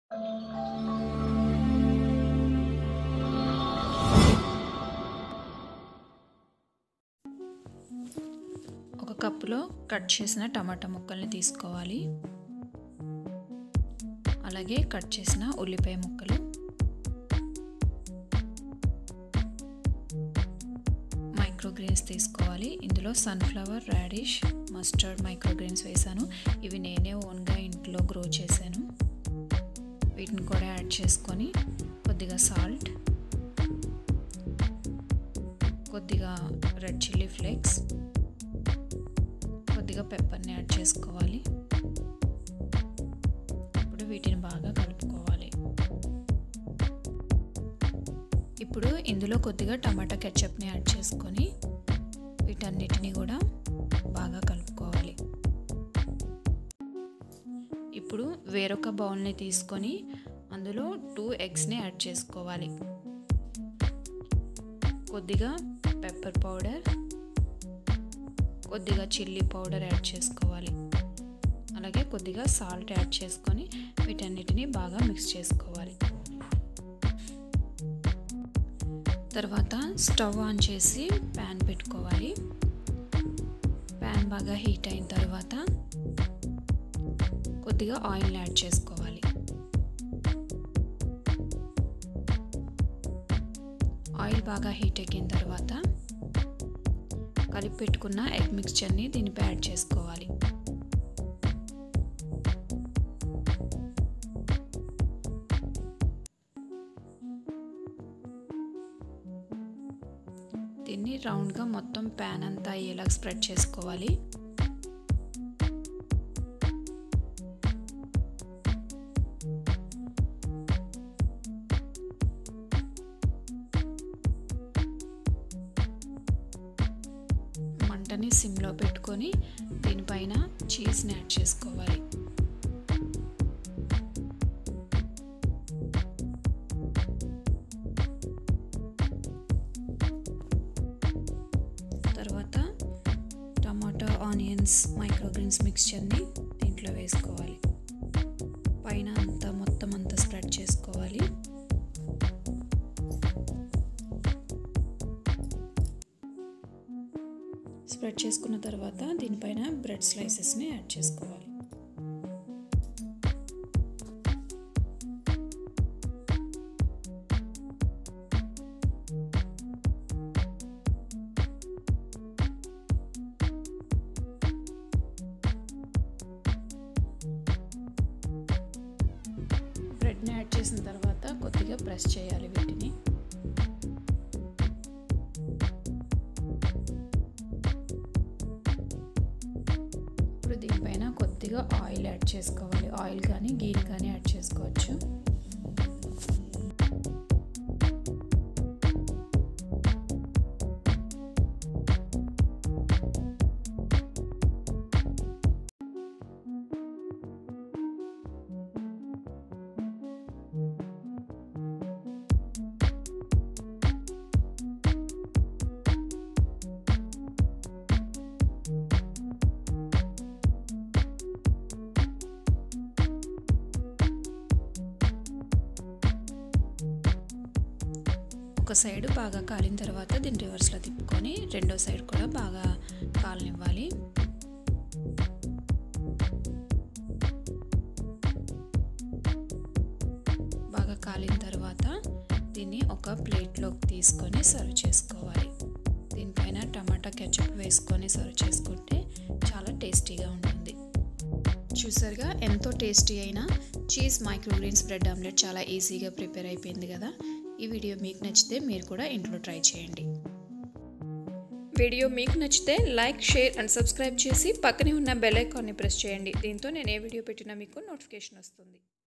ఒక కప్పులో కట్ చేసిన టమాటా ముక్కల్ని తీసుకోవాలి అలాగే కట్ చేసిన ఉల్లిపాయ ముక్కలు మైక్రోగ్రీన్స్ తీసుకోవాలి ఇందులో సన్ఫ్లవర్ రాడిష్ మస్టర్డ్ మైక్రోగ్రీన్స్ వేసాను ఇవి నేనే ఓన్గా ఇంట్లో గ్రో చేశాను వీటిని కూడా యాడ్ చేసుకొని కొద్దిగా సాల్ట్ కొద్దిగా రెడ్ చిల్లీ ఫ్లేక్స్ కొద్దిగా పెప్పర్ని యాడ్ చేసుకోవాలి ఇప్పుడు వీటిని బాగా కలుపుకోవాలి ఇప్పుడు ఇందులో కొద్దిగా టమాటా కెచప్ని యాడ్ చేసుకొని వీటన్నిటిని కూడా బాగా కలుపుకోవాలి ఇప్పుడు వేరొక బౌల్ని తీసుకొని అందులో టూ ఎగ్స్ని యాడ్ చేసుకోవాలి కొద్దిగా పెప్పర్ పౌడర్ కొద్దిగా చిల్లీ పౌడర్ యాడ్ చేసుకోవాలి అలాగే కొద్దిగా సాల్ట్ యాడ్ చేసుకొని వీటన్నిటిని బాగా మిక్స్ చేసుకోవాలి తర్వాత స్టవ్ ఆన్ చేసి ప్యాన్ పెట్టుకోవాలి ప్యాన్ బాగా హీట్ అయిన తర్వాత కొద్దిగా ఆయిల్ యాడ్ చేసుకోవాలి ఆయిల్ బాగా హీట్ ఎక్కిన తర్వాత కలిపి పెట్టుకున్న ఎగ్ మిక్స్చర్ని దీనిపై యాడ్ చేసుకోవాలి దీన్ని రౌండ్గా మొత్తం ప్యాన్ అంతా అయ్యేలా స్ప్రెడ్ చేసుకోవాలి మంటని సిమ్లో పెట్టుకొని దీనిపైన చీజ్ని యాడ్ చేసుకోవాలి తర్వాత టమాటా ఆనియన్స్ మైక్రోగ్రీన్స్ మిక్స్చర్ని దీంట్లో వేసుకోవాలి పైన అంతా మొత్తం అంతా స్ప్రెడ్ చేసుకోవాలి స్ప్రెడ్ చేసుకున్న తర్వాత దీనిపైన బ్రెడ్ స్లైసెస్ని యాడ్ చేసుకోవాలి బ్రెడ్ని యాడ్ చేసిన తర్వాత కొద్దిగా ప్రెస్ చేయాలి వీటిని ఇప్పుడు దీనిపైన కొద్దిగా ఆయిల్ యాడ్ చేసుకోవాలి ఆయిల్ కానీ గీని కానీ యాడ్ చేసుకోవచ్చు ఒక సైడ్ బాగా కాలిన తర్వాత దీన్ని రివర్స్లో తిప్పుకొని రెండో సైడ్ కూడా బాగా కాలనివ్వాలి బాగా కాలిన తర్వాత దీన్ని ఒక ప్లేట్లోకి తీసుకొని సర్వ్ చేసుకోవాలి దీనిపైన టమాటా కెచప్ వేసుకొని సర్వ్ చేసుకుంటే చాలా టేస్టీగా ఉంటుంది చూసారుగా ఎంతో టేస్టీ అయిన చీజ్ మైక్రోగ్రీన్స్ బ్రెడ్ ఆమ్లెట్ చాలా ఈజీగా ప్రిపేర్ అయిపోయింది కదా ఈ వీడియో మీకు నచ్చితే మీరు కూడా ఇంట్లో ట్రై చేయండి వీడియో మీకు నచ్చితే లైక్ షేర్ అండ్ సబ్స్క్రైబ్ చేసి పక్కనే ఉన్న బెల్ ఐకాన్ని ప్రెస్ చేయండి దీంతో నేను ఏ వీడియో పెట్టినా మీకు నోటిఫికేషన్ వస్తుంది